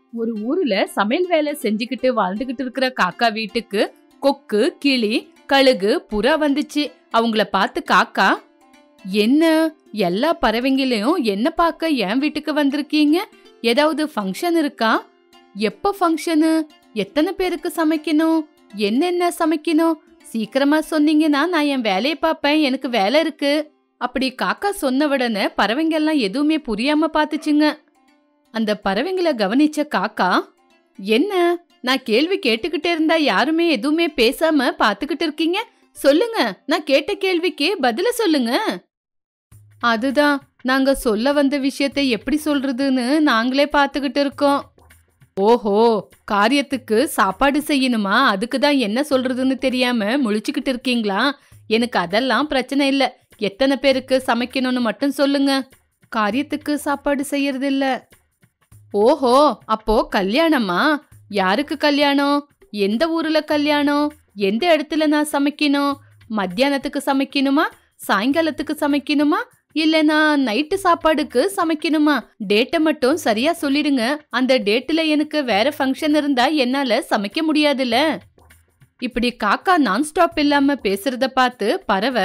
ஒரு ஊர்ல சமையல் வேலை செஞ்சுக்கிட்டு வாழ்ந்துகிட்டு இருக்கிற காக்கா வீட்டுக்கு கொக்கு கிளி கழுகு புறா வந்துச்சு அவங்கள பார்த்து காக்கா என்ன எல்லா பறவைங்களையும் என்ன பார்க்க என் வீட்டுக்கு வந்திருக்கீங்க ஏதாவது ஃபங்க்ஷன் இருக்கா எப்ப ஃபங்க்ஷனு எத்தனை பேருக்கு சமைக்கணும் என்னென்ன சமைக்கணும் சீக்கிரமா சொன்னீங்கன்னா நான் என் வேலையை பார்ப்பேன் எனக்கு வேலை இருக்கு அப்படி காக்கா சொன்ன உடனே பறவைங்க எல்லாம் எதுவுமே புரியாம பார்த்துச்சுங்க அந்த பறவைங்களை கவனிச்ச காக்கா என்ன நான் கேள்வி கேட்டுக்கிட்டே இருந்தா யாருமே எதுவுமே பேசாம பாத்துக்கிட்டு இருக்கீங்க சொல்லுங்க நான் கேட்ட கேள்விக்கு பதில சொல்லுங்க அதுதான் நாங்க சொல்ல வந்த விஷயத்தை எப்படி சொல்றதுன்னு நாங்களே பாத்துக்கிட்டு இருக்கோம் ஓஹோ காரியத்துக்கு சாப்பாடு செய்யணுமா அதுக்கு தான் என்ன சொல்றதுன்னு தெரியாம முழிச்சுக்கிட்டு இருக்கீங்களா எனக்கு அதெல்லாம் பிரச்சனை இல்ல எத்தனை பேருக்கு சமைக்கணும்னு மட்டும் சொல்லுங்க காரியத்துக்கு சாப்பாடு செய்யறது இல்ல ஓஹோ அப்போ கல்யாணமா யாருக்கு கல்யாணம் எந்த ஊர்ல கல்யாணம் எந்த இடத்துல நான் சமைக்கணும் மத்தியானத்துக்கு சமைக்கணுமா சாயங்காலத்துக்கு சமைக்கணுமா இல்லனா நைட்டு சாப்பாடுக்கு சமைக்கணுமா டேட்டை மட்டும் சரியா சொல்லிடுங்க அந்த டேட்ல எனக்கு வேற ஃபங்க்ஷன் இருந்தா என்னால சமைக்க முடியாதுல்ல இப்படி காக்கா நான் ஸ்டாப் இல்லாம பேசுறத பார்த்து பறவை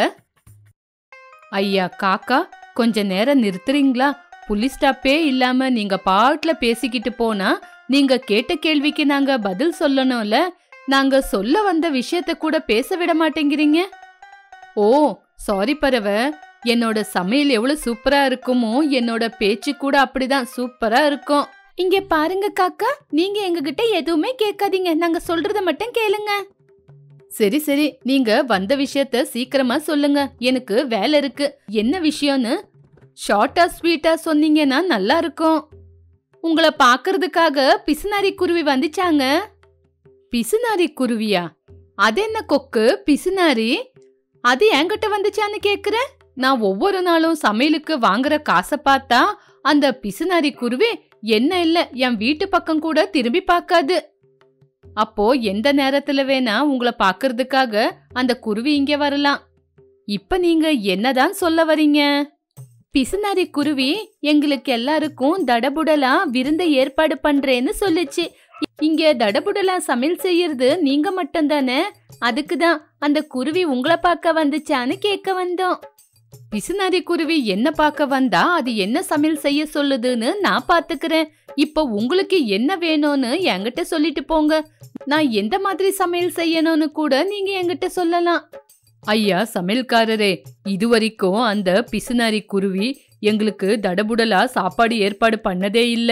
ஐயா காக்கா கொஞ்ச நேரம் நிறுத்துறீங்களா புலி ஸ்டாப்பே இல்லாம நீங்க பாட்டுல பேசிக்கிட்டு போனா நீங்க கேட்ட கேள்விக்கு நாங்க பதில் சொல்லணும்ல நாங்க சொல்ல வந்த விஷயத்த கூட பேச விட மாட்டேங்கிறீங்க ஓ சாரி பறவை என்னோட சமையல் எவ்வளவு சூப்பரா இருக்குமோ என்னோட பேச்சு கூட அப்படிதான் சூப்பரா இருக்கும் இங்க பாருங்க காக்கா நீங்க எங்ககிட்ட எதுவுமே கேட்காதீங்க நாங்க சொல்றத மட்டும் கேளுங்க சரி சரி நீங்க வந்த விஷயத்த சீக்கிரமா சொல்லுங்க எனக்கு வேலை இருக்கு என்ன விஷயம்னு ஷார்ட்டா ஸ்வீட்டா சொன்னீங்கன்னா நல்லா இருக்கும் உங்களை பாக்குறதுக்காக பிசுநாரி குருவி வந்துச்சாங்க பிசுநாரி குருவியா அது என்ன கொக்கு பிசுநாரி அது என்கிட்ட வந்துச்சான்னு கேக்குற நான் ஒவ்வொரு நாளும் சமையலுக்கு வாங்குற காசை பார்த்தா அந்த பிசுநாரி குருவி என்ன இல்ல என் வீட்டு பக்கம் கூட திரும்பி பார்க்காது அப்போ எந்த நேரத்துல வேணா உங்களை பாக்குறதுக்காக அந்த குருவி இங்க வரலாம் இப்ப நீங்க என்னதான் சொல்ல வரீங்க பிசுநாரி குருவி எங்களுக்கு எல்லாருக்கும் தடபுடலா விருந்த ஏற்பாடு பண்றேன்னு சொல்லுச்சு இங்க தடபுடலா சமையல் செய்யறது நீங்க மட்டும்தானே அதுக்கு தான் அந்த குருவி உங்களை பார்க்க வந்துச்சான்னு கேட்க வந்தோம் பிசுநாரி குருவி என்ன பார்க்க வந்தா அது என்ன சமையல் செய்ய சொல்லுதுன்னு நான் பாத்துக்கிறேன் இப்போ உங்களுக்கு என்ன வேணும்னு என்கிட்ட சொல்லிட்டு போங்க நான் எந்த மாதிரி சமையல் செய்யணும்னு கூட நீங்க என்கிட்ட சொல்லலாம் ஐயா சமையல்காரரே இதுவரைக்கும் அந்த பிசுநாரி குருவி எங்களுக்கு தடபுடலா சாப்பாடு ஏற்பாடு பண்ணதே இல்ல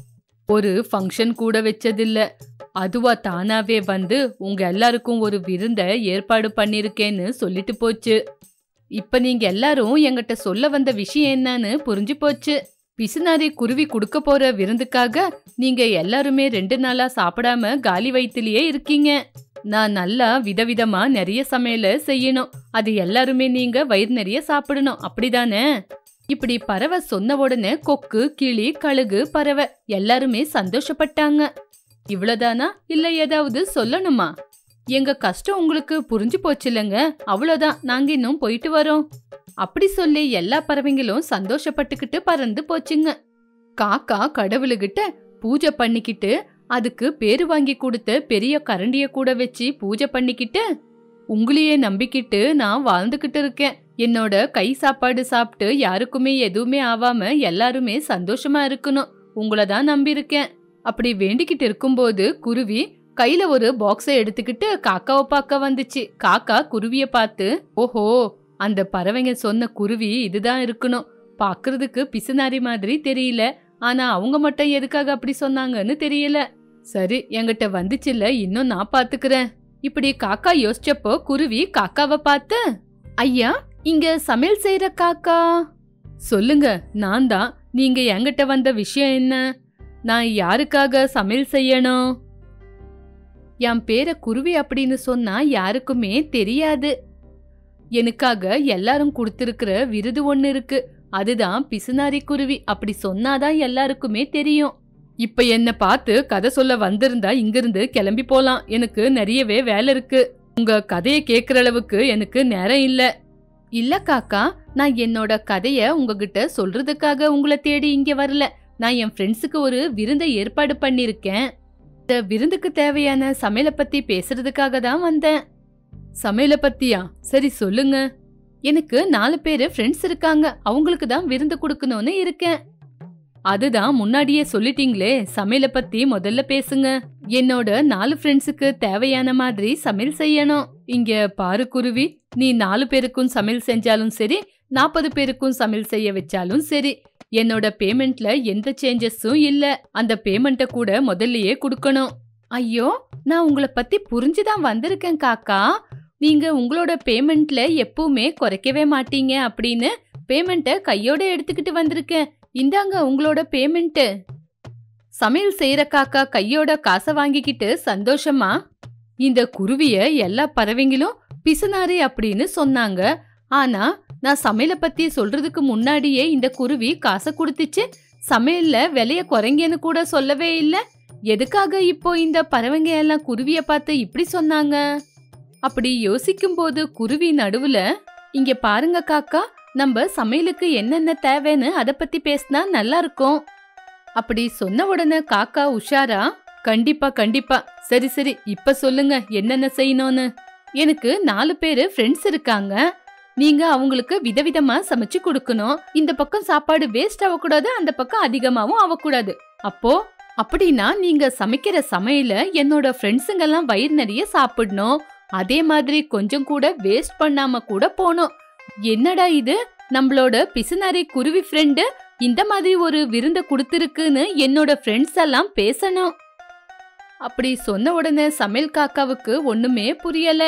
ஒரு ஃபங்க்ஷன் கூட வச்சதில்ல அதுவா தானாவே வந்து உங்க எல்லாருக்கும் ஒரு விருந்த ஏற்பாடு பண்ணிருக்கேன்னு சொல்லிட்டு போச்சு இப்ப நீங்க எல்லாரும் என்கிட்ட சொல்ல வந்த விஷயம் என்னன்னு புரிஞ்சு போச்சு பிசுநாரி குருவி கொடுக்க போற விருந்துக்காக நீங்க எல்லாருமே ரெண்டு நாளா சாப்பிடாம காலி வயித்துலயே இருக்கீங்க நான் நல்லா விதவிதமா நிறைய சமையல செய்யணும் அது எல்லாருமே நீங்க வயிறு நிறைய சாப்பிடணும் அப்படிதானே இப்படி பறவை சொன்ன உடனே கொக்கு கிளி கழுகு பறவை எல்லாருமே சந்தோஷப்பட்டாங்க இவ்வளவுதானா இல்ல ஏதாவது சொல்லணுமா எங்க கஷ்டம் உங்களுக்கு புரிஞ்சு போச்சு இல்லைங்க அவ்வளவுதான் நாங்க இன்னும் போயிட்டு வரோம் அப்படி சொல்லி எல்லா பறவைங்களும் சந்தோஷப்பட்டுக்கிட்டு பறந்து போச்சுங்க காக்கா கடவுளுகிட்ட பூஜை பண்ணிக்கிட்டு அதுக்கு பேரு வாங்கி கொடுத்த பெரிய கரண்டிய கூட வச்சு பூஜை பண்ணிக்கிட்டு உங்களையே நம்பிக்கிட்டு நான் வாழ்ந்துகிட்டு இருக்கேன் என்னோட கை சாப்பாடு சாப்பிட்டு யாருக்குமே எதுவுமே ஆவாம எல்லாருமே சந்தோஷமா இருக்கணும் உங்களை தான் நம்பியிருக்கேன் அப்படி வேண்டிக்கிட்டு இருக்கும்போது குருவி கையில ஒரு பாக்ஸை எடுத்துக்கிட்டு காக்காவை பார்க்க வந்துச்சு காக்கா குருவிய பார்த்து ஓஹோ அந்த பறவைங்க சொன்ன குருவி இதுதான் இருக்கணும் பாக்குறதுக்கு பிசுநாரி மாதிரி தெரியல ஆனா அவங்க மட்டும் எதுக்காக அப்படி சொன்னாங்கன்னு தெரியல சரி என்கிட்ட வந்துச்சுல்ல இன்னும் நான் பாத்துக்கிறேன் இப்படி காக்கா யோசிச்சப்போ குருவி காக்காவை பார்த்து ஐயா இங்க சமையல் செய்யற காக்கா சொல்லுங்க நான் தான் நீங்க என்கிட்ட வந்த விஷயம் என்ன நான் யாருக்காக சமையல் செய்யணும் என் பேரை குருவி அப்படின்னு சொன்னா யாருக்குமே தெரியாது எனக்காக எல்லாரும் கொடுத்திருக்கிற விருது ஒண்ணு இருக்கு அதுதான் பிசுநாரி குருவி அப்படி சொன்னாதான் எல்லாருக்குமே தெரியும் இப்ப என்ன பார்த்து கதை சொல்ல வந்திருந்தா இங்கிருந்து கிளம்பி போலாம் எனக்கு நிறையவே வேலை இருக்கு உங்க கதையை கேக்குற அளவுக்கு எனக்கு நேரம் இல்ல இல்ல காக்கா நான் என்னோட கதைய உங்ககிட்ட சொல்றதுக்காக உங்களை தேடி இங்க வரல நான் என் ஃப்ரெண்ட்ஸுக்கு ஒரு விருந்தை ஏற்பாடு பண்ணிருக்கேன் இந்த விருந்துக்கு தேவையான சமையல பத்தி பேசுறதுக்காக தான் வந்தேன் சமையல பத்தியா சரி சொல்லுங்க எனக்கு நாலு பேரு ஃப்ரெண்ட்ஸ் இருக்காங்க அவங்களுக்கு தான் விருந்து கொடுக்கணும்னு இருக்கேன் அதுதான் முன்னாடியே சொல்லிட்டீங்களே சமையல பத்தி முதல்ல பேசுங்க என்னோட நாலு ஃப்ரெண்ட்ஸுக்கு தேவையான மாதிரி சமையல் செய்யணும் இங்க பாரு குருவி நீ நாலு பேருக்கும் சமையல் செஞ்சாலும் சரி நாற்பது பேருக்கும் சமையல் செய்ய வச்சாலும் சரி என்னோட பேமெண்ட்ல எந்த சேஞ்சஸும் இல்ல அந்த பேமெண்ட்டை கூட முதல்லயே கொடுக்கணும் ஐயோ நான் உங்களை பத்தி புரிஞ்சுதான் வந்திருக்கேன் காக்கா நீங்க உங்களோட பேமெண்ட்ல எப்பவுமே குறைக்கவே மாட்டீங்க அப்படின்னு பேமெண்ட்டை கையோட எடுத்துக்கிட்டு வந்திருக்கேன் இந்தாங்க உங்களோட பேமெண்ட் சமையல் செய்யற காக்கா கையோட காசை வாங்கிக்கிட்டு சந்தோஷமா இந்த குருவிய எல்லா பறவைங்களும் பிசுனாரி அப்படின்னு சொன்னாங்க ஆனா நான் சமையலை பத்தி சொல்றதுக்கு முன்னாடியே இந்த குருவி காசை கொடுத்துச்சு சமையல்ல விலைய குறைங்கன்னு கூட சொல்லவே இல்ல எதுக்காக இப்போ இந்த பறவைங்க எல்லாம் குருவிய பார்த்து இப்படி சொன்னாங்க அப்படி யோசிக்கும் போது குருவி நடுவுல இங்க பாருங்க காக்கா நம்ம சமையலுக்கு என்னென்ன தேவைன்னு அத பத்தி பேசினா நல்லா இருக்கும் அப்படி சொன்ன உடனே காக்கா உஷாரா கண்டிப்பா கண்டிப்பா சரி சரி இப்ப சொல்லுங்க என்னென்ன செய்யணும்னு எனக்கு நாலு பேரு ஃப்ரெண்ட்ஸ் இருக்காங்க நீங்க அவங்களுக்கு விதவிதமா சமைச்சு கொடுக்கணும் இந்த பக்கம் சாப்பாடு வேஸ்ட் ஆகக்கூடாது அந்த பக்கம் அதிகமாவும் ஆகக்கூடாது அப்போ அப்படின்னா நீங்க சமைக்கிற சமையல என்னோட ஃப்ரெண்ட்ஸுங்கெல்லாம் வயிறு நிறைய சாப்பிடணும் அதே மாதிரி கொஞ்சம் கூட வேஸ்ட் பண்ணாம கூட போகணும் என்னடா இது நம்மளோட பிசுனாரி குருவி ஃப்ரெண்டு இந்த மாதிரி ஒரு விருந்த கொடுத்துருக்குன்னு என்னோட ஃப்ரெண்ட்ஸ் எல்லாம் பேசணும் அப்படி சொன்ன உடனே சமையல் காக்காவுக்கு ஒண்ணுமே புரியல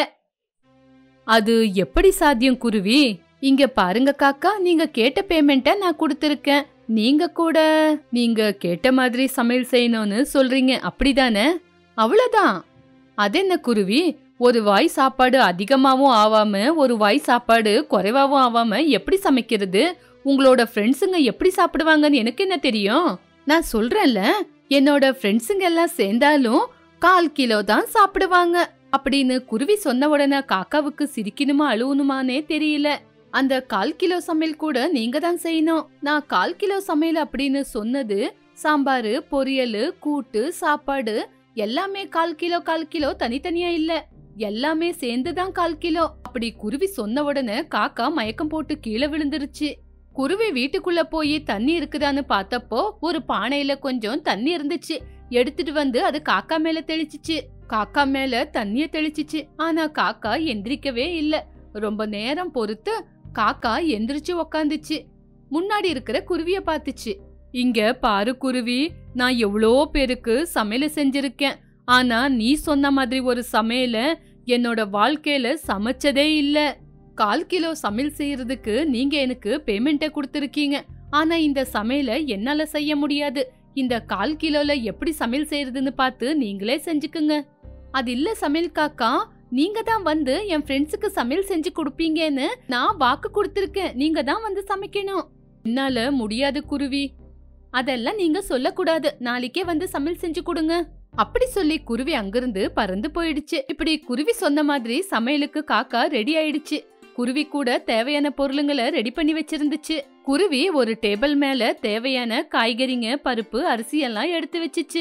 அது எப்படி சாத்தியம் குருவி இங்க பாருங்க காக்கா நீங்க கேட்ட பேமெண்ட்டை நான் கொடுத்துருக்கேன் நீங்க கூட நீங்க கேட்ட மாதிரி சமையல் செய்யணும்னு சொல்றீங்க அப்படிதானே அவ்வளவுதான் அதென்ன குருவி ஒரு வாய் சாப்பாடு அதிகமாவும் ஆவாம ஒரு வாய் சாப்பாடு குறைவாவும் ஆவாம எப்படி சமைக்கிறது உங்களோட ஃப்ரெண்ட்ஸுங்க எப்படி சாப்பிடுவாங்கன்னு எனக்கு என்ன தெரியும் நான் சொல்றேன்ல என்னோட ஃப்ரெண்ட்ஸுங்க எல்லாம் சேர்ந்தாலும் கால் கிலோ தான் சாப்பிடுவாங்க அப்படின்னு குருவி சொன்ன உடனே காக்காவுக்கு சிரிக்கணுமா அழுவணுமானே தெரியல அந்த கால் கிலோ சமையல் கூட நீங்க தான் செய்யணும் நான் கால் கிலோ சமையல் அப்படின்னு சொன்னது சாம்பாரு பொரியல் கூட்டு சாப்பாடு எல்லாமே கால் கிலோ கால் கிலோ தனித்தனியா இல்ல எல்லாமே சேர்ந்து தான் கால் கிலோ அப்படி குருவி சொன்ன உடனே காக்கா மயக்கம் போட்டு கீழே விழுந்துருச்சு குருவி வீட்டுக்குள்ள போய் தண்ணி இருக்குதான்னு பார்த்தப்போ ஒரு பானையில கொஞ்சம் தண்ணி இருந்துச்சு எடுத்துட்டு வந்து அது காக்கா மேல தெளிச்சிச்சு காக்கா மேல தண்ணிய தெளிச்சிச்சு ஆனா காக்கா எந்திரிக்கவே இல்ல ரொம்ப நேரம் பொறுத்து காக்கா எந்திரிச்சு உக்காந்துச்சு முன்னாடி இருக்கிற குருவிய பார்த்துச்சு இங்க பாரு குருவி நான் எவ்வளோ பேருக்கு சமையல செஞ்சிருக்கேன் ஆனா நீ சொன்ன மாதிரி ஒரு சமையல என்னோட வாழ்க்கையில சமைச்சதே இல்ல கால் கிலோ சமையல் செய்யறதுக்கு நீங்க எனக்கு பேமெண்ட்டை கொடுத்துருக்கீங்க ஆனா இந்த சமையல என்னால செய்ய முடியாது இந்த கால் கிலோல எப்படி சமையல் செய்யறதுன்னு பார்த்து நீங்களே செஞ்சுக்குங்க அது இல்ல சமையல் காக்கா நீங்க தான் வந்து என் ஃப்ரெண்ட்ஸுக்கு சமையல் செஞ்சு கொடுப்பீங்கன்னு நான் வாக்கு கொடுத்துருக்கேன் நீங்க தான் வந்து சமைக்கணும் என்னால முடியாது குருவி அதெல்லாம் நீங்க சொல்லக்கூடாது நாளைக்கே வந்து சமையல் செஞ்சு கொடுங்க அப்படி சொல்லி குருவி அங்கிருந்து பறந்து போயிடுச்சு இப்படி குருவி சொன்ன மாதிரி சமையலுக்கு காக்கா ரெடி ஆயிடுச்சு குருவி கூட தேவையான பொருளுங்களை ரெடி பண்ணி வச்சிருந்துச்சு குருவி ஒரு டேபிள் மேல தேவையான காய்கறிங்க பருப்பு அரிசி எல்லாம் எடுத்து வச்சுச்சு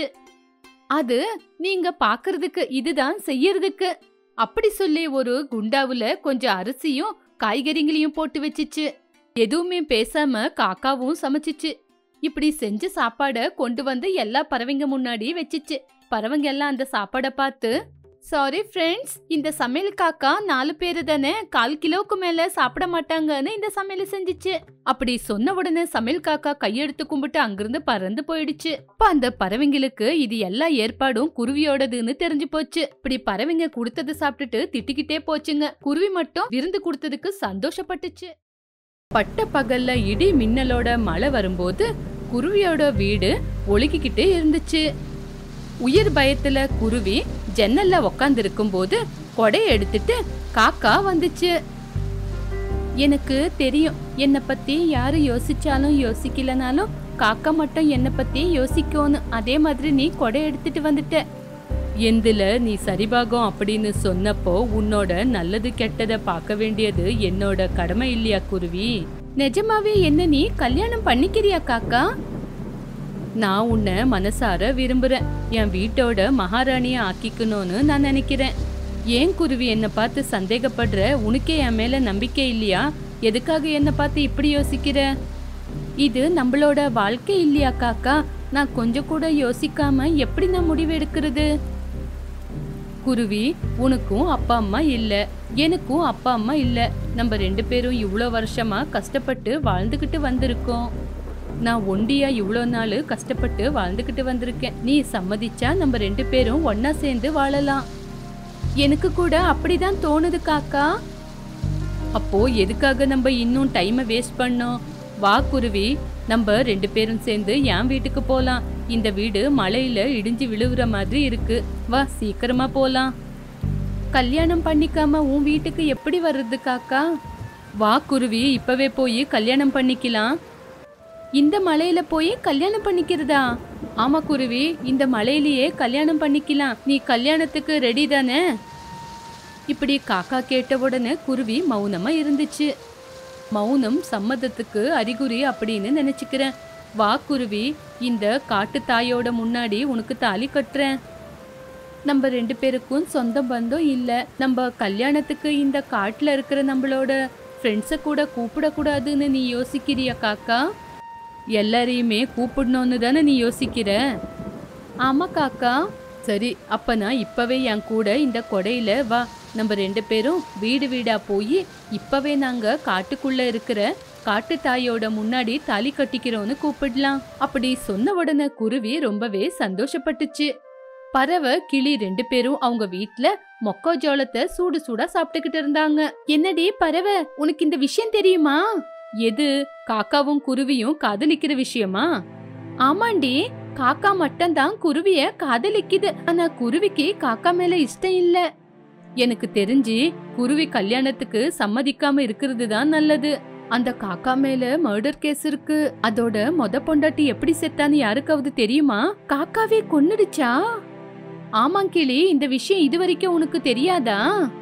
அது நீங்க பாக்குறதுக்கு இதுதான் செய்யறதுக்கு அப்படி சொல்லி ஒரு குண்டாவுல கொஞ்சம் அரிசியும் காய்கறிங்களையும் போட்டு வச்சுச்சு எதுவுமே பேசாம காக்காவும் சமைச்சிச்சு இப்படி செஞ்ச சாப்பாட கொண்டு வந்து எல்லா பறவைங்க முன்னாடி வச்சுச்சு பறவைங்க எல்லாம் அந்த சாப்பாட பார்த்து சாரி ஃப்ரெண்ட்ஸ் இந்த சமையல் காக்கா நாலு பேரு தானே கால் கிலோவுக்கு மேல சாப்பிட மாட்டாங்கன்னு இந்த சமையல் செஞ்சுச்சு அப்படி சொன்ன உடனே சமையல் காக்கா கையெடுத்து கும்பிட்டு அங்கிருந்து பறந்து போயிடுச்சு அப்ப அந்த பறவைங்களுக்கு இது எல்லா ஏற்பாடும் குருவியோடதுன்னு தெரிஞ்சு போச்சு இப்படி பறவைங்க கொடுத்தது சாப்பிட்டுட்டு திட்டிக்கிட்டே போச்சுங்க குருவி மட்டும் விருந்து கொடுத்ததுக்கு சந்தோஷப்பட்டுச்சு பட்ட பகல்ல இடி மின்னலோட மழை வரும்போது குருவியோட வீடு ஒழுகிக்கிட்டே இருந்துச்சு உயிர் பயத்துல குருவி ஜன்னல்ல உக்காந்து போது கொடைய எடுத்துட்டு காக்கா வந்துச்சு எனக்கு தெரியும் என்னை பத்தி யாரு யோசிச்சாலும் யோசிக்கலனாலும் காக்கா மட்டும் என்னை பத்தி யோசிக்கணும் அதே மாதிரி நீ கொடை எடுத்துட்டு வந்துட்ட எந்துல நீ சரிபாகம் அப்படின்னு சொன்னப்போ உன்னோட நல்லது கெட்டத பார்க்க வேண்டியது என்னோட கடமை இல்லையா குருவி நிஜமாவே என்ன நீ கல்யாணம் பண்ணிக்கிறியா காக்கா நான் உன்னை மனசார விரும்புறேன் என் வீட்டோட மகாராணிய ஆக்கிக்கணும்னு நான் நினைக்கிறேன் ஏன் குருவி என்னை பார்த்து சந்தேகப்படுற உனக்கே என் மேல நம்பிக்கை இல்லையா எதுக்காக என்னை பார்த்து இப்படி யோசிக்கிற இது நம்மளோட வாழ்க்கை இல்லையா காக்கா நான் கொஞ்சம் கூட யோசிக்காம எப்படி நான் முடிவு எடுக்கிறது குருவி உனக்கும் அப்பா அம்மா இல்ல எனக்கும் அப்பா அம்மா இல்ல நம்ம ரெண்டு பேரும் இவ்வளோ வருஷமா கஷ்டப்பட்டு வாழ்ந்துகிட்டு வந்திருக்கோம் நான் ஒண்டியா இவ்வளோ நாள் கஷ்டப்பட்டு வாழ்ந்துகிட்டு வந்திருக்கேன் நீ சம்மதிச்சா நம்ம ரெண்டு பேரும் ஒண்ணா சேர்ந்து வாழலாம் எனக்கு கூட அப்படிதான் தோணுது காக்கா அப்போ எதுக்காக நம்ம இன்னும் டைமை வேஸ்ட் பண்ணோம் வா குருவி நம்ம ரெண்டு பேரும் சேர்ந்து என் வீட்டுக்கு போலாம் இந்த வீடு மலையில இடிஞ்சு விழுவுற மாதிரி இருக்கு வா சீக்கிரமா போலாம் கல்யாணம் பண்ணிக்காம உன் வீட்டுக்கு எப்படி வர்றது காக்கா வா குருவி இப்பவே போய் கல்யாணம் பண்ணிக்கலாம் இந்த மலையில போய் கல்யாணம் பண்ணிக்கிறதா ஆமா குருவி இந்த மலையிலேயே கல்யாணம் பண்ணிக்கலாம் நீ கல்யாணத்துக்கு ரெடி தானே இப்படி காக்கா கேட்ட உடனே குருவி மௌனமா இருந்துச்சு மௌனம் சம்மதத்துக்கு அறிகுறி அப்படின்னு நினைச்சுக்கிறேன் வா குருவி இந்த காட்டு தாயோட முன்னாடி உனக்கு தாலி கட்டுறேன் நம்ம ரெண்டு பேருக்கும் சொந்த பந்தம் இல்ல நம்ம கல்யாணத்துக்கு இந்த காட்டுல இருக்கிற நம்மளோட ஃப்ரெண்ட்ஸை கூட கூப்பிடக்கூடாதுன்னு நீ யோசிக்கிறியா காக்கா எல்லாரையுமே கூப்பிடணும்னு தானே நீ யோசிக்கிற ஆமா காக்கா சரி அப்ப நான் இப்பவே என் கூட இந்த கொடையில வா நம்ம ரெண்டு பேரும் வீடு வீடா போய் இப்பவே நாங்க காட்டுக்குள்ள இருக்கிற காட்டு தாயோட முன்னாடி தாலி கட்டிக்கிறோம்னு கூப்பிடலாம் அப்படி சொன்ன உடனே குருவி ரொம்பவே சந்தோஷப்பட்டுச்சு பறவை கிளி ரெண்டு பேரும் அவங்க வீட்ல மொக்கோ ஜோளத்தை சூடு சூடா சாப்பிட்டுக்கிட்டு இருந்தாங்க என்னடி பறவை உனக்கு இந்த விஷயம் தெரியுமா எது காக்காவும் குருவியும் காதலிக்கிற விஷயமா ஆமாண்டி காக்கா மட்டும்தான் குருவிய காதலிக்குது ஆனா குருவிக்கு காக்கா மேல இஷ்டம் இல்ல எனக்கு தெரிஞ்சு குருவி கல்யாணத்துக்கு சம்மதிக்காம இருக்கிறது தான் நல்லது அந்த காக்கா மேல மர்டர் கேஸ் இருக்கு அதோட மொத பொண்டாட்டி எப்படி செத்தான்னு யாருக்காவது தெரியுமா காக்காவே கொன்னுடுச்சா ஆமாங் கிளி இந்த விஷயம் இதுவரைக்கும் உனக்கு தெரியாதா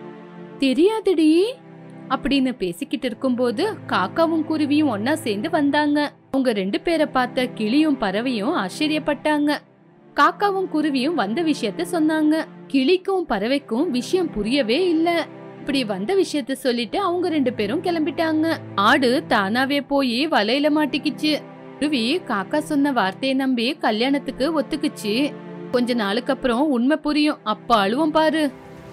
தெரியாதுடி அப்படின்னு பேசிக்கிட்டு இருக்கும்போது காக்காவும் குருவியும் ஒன்னா சேர்ந்து வந்தாங்க அவங்க ரெண்டு பேரை பார்த்த கிளியும் பறவையும் ஆச்சரியப்பட்டாங்க காக்காவும் குருவியும் வந்த விஷயத்த சொன்னாங்க கிளிக்கும் பறவைக்கும் விஷயம் புரியவே இல்ல இப்படி வந்த விஷயத்த சொல்லிட்டு அவங்க ரெண்டு பேரும் கிளம்பிட்டாங்க ஆடு தானாவே போய் வலையில மாட்டிக்கிச்சு குருவி காக்கா சொன்ன வார்த்தையை நம்பி கல்யாணத்துக்கு ஒத்துக்குச்சு கொஞ்ச நாளுக்கு அப்புறம் உண்மை புரியும் அப்ப அழுவோம் பாரு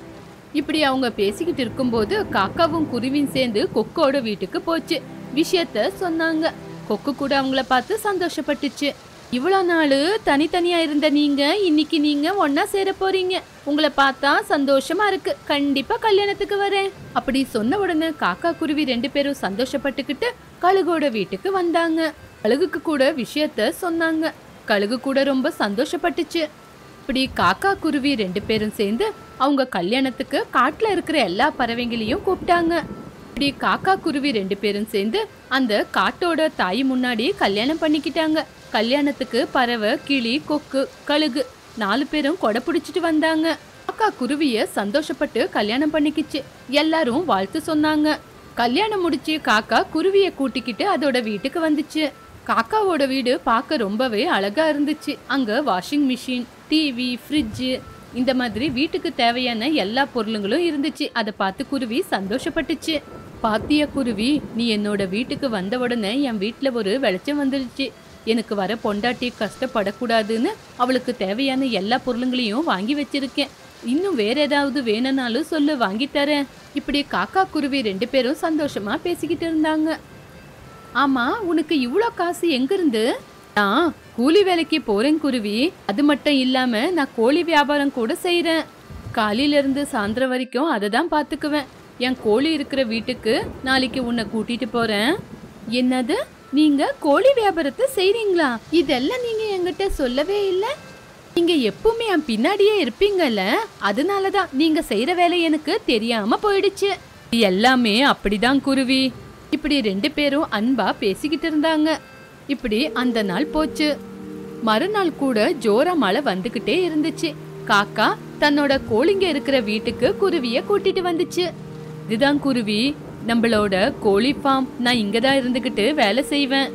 இப்படி அவங்க பேசிக்கிட்டு இருக்கும்போது காக்காவும் குருவியும் சேர்ந்து கொக்கோட வீட்டுக்கு போச்சு விஷயத்த சொன்னாங்க கொக்கு கூட அவங்கள பார்த்து சந்தோஷப்பட்டுச்சு இவ்வளோ நாள் தனித்தனியா இருந்த நீங்க இன்னைக்கு நீங்க ஒன்னா சேர போறீங்க உங்களை பார்த்தா சந்தோஷமா இருக்கு கண்டிப்பா கல்யாணத்துக்கு வரேன் அப்படி சொன்ன உடனே காக்கா குருவி ரெண்டு பேரும் சந்தோஷப்பட்டுக்கிட்டு கழுகோட வீட்டுக்கு வந்தாங்க கழுகுக்கு கூட விஷயத்த சொன்னாங்க கழுகு கூட ரொம்ப சந்தோஷப்பட்டுச்சு இப்படி காக்கா குருவி ரெண்டு பேரும் சேர்ந்து அவங்க கல்யாணத்துக்கு காட்டுல இருக்கிற எல்லா பறவைங்களையும் கூப்பிட்டாங்க இப்படி காக்கா குருவி ரெண்டு பேரும் சேர்ந்து அந்த காட்டோட தாய் முன்னாடி கல்யாணம் பண்ணிக்கிட்டாங்க கல்யாணத்துக்கு பறவை கிளி கொக்கு கழுகு நாலு பேரும் கொடை பிடிச்சிட்டு வந்தாங்க காக்கா குருவிய சந்தோஷப்பட்டு கல்யாணம் பண்ணிக்கிச்சு எல்லாரும் வாழ்த்து சொன்னாங்க கல்யாணம் முடிச்சு காக்கா குருவிய கூட்டிக்கிட்டு அதோட வீட்டுக்கு வந்துச்சு காக்காவோட வீடு பார்க்க ரொம்பவே அழகா இருந்துச்சு அங்க வாஷிங் மிஷின் டிவி ஃப்ரிட்ஜு இந்த மாதிரி வீட்டுக்கு தேவையான எல்லா பொருளுங்களும் இருந்துச்சு அதை பார்த்து குருவி சந்தோஷப்பட்டுச்சு பாத்தியா குருவி நீ என்னோட வீட்டுக்கு வந்த உடனே என் வீட்டில் ஒரு வெளிச்சம் வந்துடுச்சு எனக்கு வர பொண்டாட்டி கஷ்டப்படக்கூடாதுன்னு அவளுக்கு தேவையான எல்லா பொருளுங்களையும் வாங்கி வச்சிருக்கேன் இன்னும் வேற ஏதாவது வேணும்னாலும் சொல்லு வாங்கி தரேன் இப்படி காக்கா குருவி ரெண்டு பேரும் சந்தோஷமா பேசிக்கிட்டு இருந்தாங்க ஆமா உனக்கு இவ்ளோ காசு எங்க இருந்து நான் கூலி வேலைக்கு போறேன் குருவி அது மட்டும் இல்லாம நான் கோழி வியாபாரம் கூட செய்றேன் காலையில இருந்து சாயந்தரம் வரைக்கும் அதை தான் பாத்துக்குவேன் என் கோழி இருக்கிற வீட்டுக்கு நாளைக்கு உன்னை கூட்டிட்டு போறேன் என்னது நீங்க கோழி வியாபாரத்தை செய்றீங்களா இதெல்லாம் நீங்க என்கிட்ட சொல்லவே இல்லை நீங்க எப்பவுமே என் பின்னாடியே இருப்பீங்கல்ல அதனாலதான் நீங்க செய்யற வேலை எனக்கு தெரியாம போயிடுச்சு எல்லாமே அப்படிதான் குருவி இப்படி ரெண்டு பேரும் அன்பா பேசிக்கிட்டு இருந்தாங்க இப்படி அந்த நாள் போச்சு மறுநாள் கூட ஜோரா மழை வந்துகிட்டே இருந்துச்சு காக்கா தன்னோட கோழிங்க இருக்கிற வீட்டுக்கு குருவிய கூட்டிட்டு வந்துச்சு இதுதான் குருவி நம்மளோட கோழி ஃபார்ம் நான் இங்க தான் இருந்துகிட்டு வேலை செய்வேன்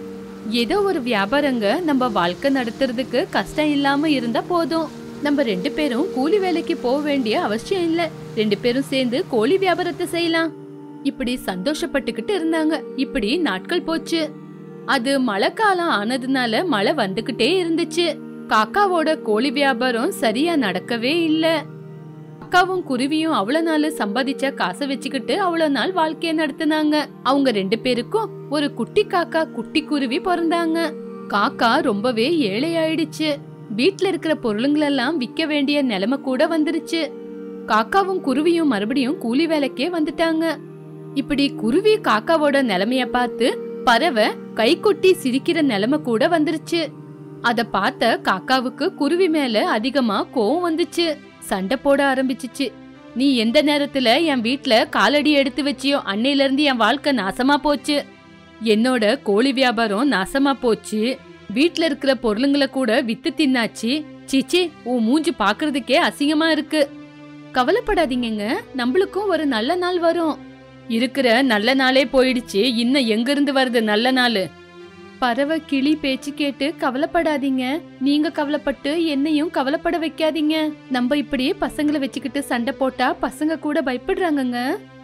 ஏதோ ஒரு வியாபாரங்க நம்ம வாழ்க்கை நடத்துறதுக்கு கஷ்டம் இல்லாம இருந்தா போதும் நம்ம ரெண்டு பேரும் கூலி வேலைக்கு போக வேண்டிய அவசியம் இல்ல ரெண்டு பேரும் சேர்ந்து கோழி வியாபாரத்தை செய்யலாம் இப்படி சந்தோஷப்பட்டுக்கிட்டு இருந்தாங்க இப்படி நாட்கள் போச்சு அது மழைக்காலம் ஆனதுனால மழை வந்துகிட்டே இருந்துச்சு காக்காவோட கோழி வியாபாரம் சரியா நடக்கவே இல்ல அக்காவும் குருவியும் அவ்வளவு நாள் சம்பாதிச்ச காசை வச்சுக்கிட்டு அவ்வளவு நாள் வாழ்க்கைய நடத்துனாங்க அவங்க ரெண்டு பேருக்கும் ஒரு குட்டி காக்கா குட்டி குருவி பிறந்தாங்க காக்கா ரொம்பவே ஏழையாயிடுச்சு வீட்ல இருக்கிற பொருளுங்களெல்லாம் விக்க வேண்டிய நிலைமை கூட வந்துருச்சு காக்காவும் குருவியும் மறுபடியும் கூலி வேலைக்கே வந்துட்டாங்க இப்படி குருவி காக்காவோட நிலைமைய பார்த்து பறவை கை கொட்டி சிரிக்கிற நிலைமை கூட வந்துருச்சு அத பார்த்த காக்காவுக்கு குருவி மேல அதிகமா கோவம் வந்துச்சு சண்டை போட ஆரம்பிச்சுச்சு நீ எந்த நேரத்துல என் வீட்ல காலடி எடுத்து வச்சியோ அன்னையில இருந்து என் வாழ்க்கை நாசமா போச்சு என்னோட கோழி வியாபாரம் நாசமா போச்சு வீட்ல இருக்கிற பொருளுங்களை கூட வித்து தின்னாச்சு சீச்சி உன் மூஞ்சி பாக்குறதுக்கே அசிங்கமா இருக்கு கவலைப்படாதீங்கங்க நம்மளுக்கும் ஒரு நல்ல நாள் வரும் இருக்கிற நல்ல நாளே போயிடுச்சு இன்னும் எங்க இருந்து வருது நல்ல நாள் பறவை கிளி பேச்சு கேட்டு கவலைப்படாதீங்க நீங்க கவலைப்பட்டு என்னையும் கவலைப்பட வைக்காதீங்க நம்ம இப்படியே பசங்களை வச்சுக்கிட்டு சண்டை போட்டா பசங்க கூட பயப்படுறாங்கங்க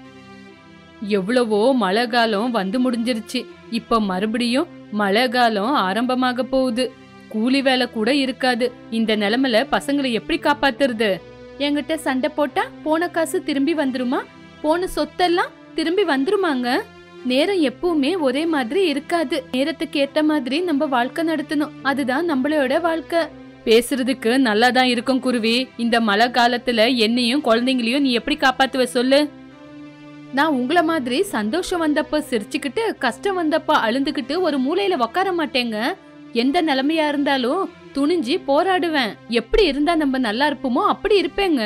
எவ்வளவோ மழை காலம் வந்து முடிஞ்சிருச்சு இப்ப மறுபடியும் மழை காலம் ஆரம்பமாக போகுது கூலி வேலை கூட இருக்காது இந்த நிலைமையில பசங்களை எப்படி காப்பாத்துறது என்கிட்ட சண்டை போட்டா போன காசு திரும்பி வந்துருமா போன சொத்தெல்லாம் திரும்பி வந்துருமாங்க நேரம் எப்பவுமே ஒரே மாதிரி இருக்காது நேரத்துக்கு ஏத்த மாதிரி நம்ம வாழ்க்கை நடத்தணும் அதுதான் நம்மளோட வாழ்க்கை பேசுறதுக்கு நல்லா தான் இருக்கும் குருவி இந்த மழை காலத்துல என்னையும் குழந்தைங்களையும் நீ எப்படி காப்பாத்துவ சொல்லு நான் உங்கள மாதிரி சந்தோஷம் வந்தப்ப சிரிச்சுக்கிட்டு கஷ்டம் வந்தப்ப அழுந்துகிட்டு ஒரு மூலையில உக்கார மாட்டேங்க எந்த நிலைமையா இருந்தாலும் துணிஞ்சு போராடுவேன் எப்படி இருந்தா நம்ம நல்லா இருப்போமோ அப்படி இருப்பேங்க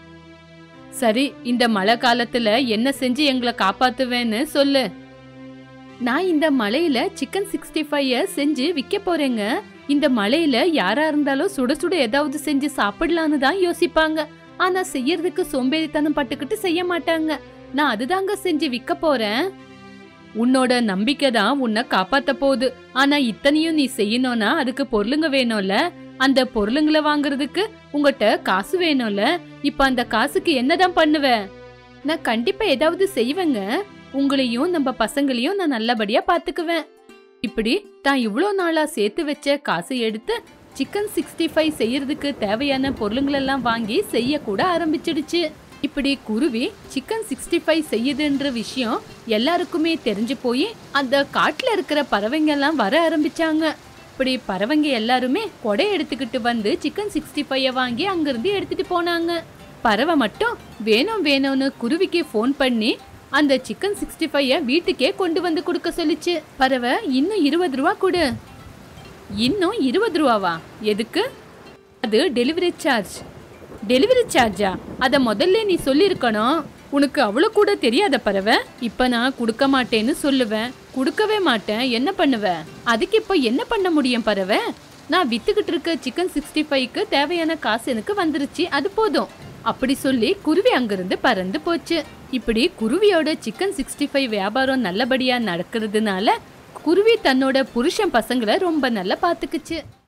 சரி இந்த மழை காலத்துல என்ன செஞ்சு எங்களை காப்பாத்துவேன்னு சொல்லு நான் இந்த மலையில சிக்கன் சிக்ஸ்டி ஃபைவ் செஞ்சு விற்க போறேங்க இந்த மலையில யாரா இருந்தாலும் சுட சுட ஏதாவது செஞ்சு சாப்பிடலான்னு தான் யோசிப்பாங்க ஆனா செய்யறதுக்கு சோம்பேறித்தனம் பட்டுக்கிட்டு செய்ய மாட்டாங்க நான் அதுதாங்க செஞ்சு விற்க போறேன் உன்னோட நம்பிக்கை தான் உன்னை காப்பாத்த போகுது ஆனா இத்தனையும் நீ செய்யணும்னா அதுக்கு பொருளுங்க வேணும்ல அந்த பொருளுங்களை வாங்குறதுக்கு உங்ககிட்ட காசு வேணும்ல இப்ப அந்த காசுக்கு என்னதான் பண்ணுவ நான் கண்டிப்பா ஏதாவது செய்வேங்க உங்களையும் நம்ம பசங்களையும் நான் நல்லபடியா பாத்துக்குவேன் இப்படி தான் இவ்ளோ நாளா சேர்த்து வச்ச காசை எடுத்து சிக்கன் சிக்ஸ்டி ஃபைவ் செய்யறதுக்கு தேவையான பொருளுங்களெல்லாம் வாங்கி செய்ய கூட ஆரம்பிச்சிடுச்சு இப்படி குருவி சிக்கன் சிக்ஸ்டி ஃபைவ் செய்யுதுன்ற விஷயம் எல்லாருக்குமே தெரிஞ்சு போய் அந்த காட்டுல இருக்கிற பறவைங்க எல்லாம் வர ஆரம்பிச்சாங்க இப்படி பறவைங்க எல்லாருமே கொடை எடுத்துக்கிட்டு வந்து சிக்கன் சிக்ஸ்டி ஃபைவ் வாங்கி அங்கிருந்து எடுத்துட்டு போனாங்க பறவை மட்டும் வேணும் வேணும்னு குருவிக்கு ஃபோன் பண்ணி அந்த சிக்கன் சிக்ஸ்டி ஃபைவ் வீட்டுக்கே கொண்டு வந்து கொடுக்க சொல்லிச்சு பறவை இன்னும் இருபது ரூபா கொடு இன்னும் இருபது ரூபாவா எதுக்கு அது டெலிவரி சார்ஜ் டெலிவரி சார்ஜா அத முதல்ல நீ சொல்லியிருக்கணும் உனக்கு அவ்வளோ கூட தெரியாத பறவை இப்ப நான் கொடுக்க மாட்டேன்னு சொல்லுவேன் கொடுக்கவே மாட்டேன் என்ன பண்ணுவ அதுக்கு இப்ப என்ன பண்ண முடியும் பறவை நான் வித்துக்கிட்டு இருக்க சிக்கன் சிக்ஸ்டி ஃபைவ்க்கு தேவையான காசு எனக்கு வந்துருச்சு அது போதும் அப்படி சொல்லி குருவி அங்கிருந்து பறந்து போச்சு இப்படி குருவியோட சிக்கன் சிக்ஸ்டி ஃபைவ் வியாபாரம் நல்லபடியா நடக்கிறதுனால குருவி தன்னோட புருஷன் பசங்களை ரொம்ப நல்லா பாத்துக்குச்சு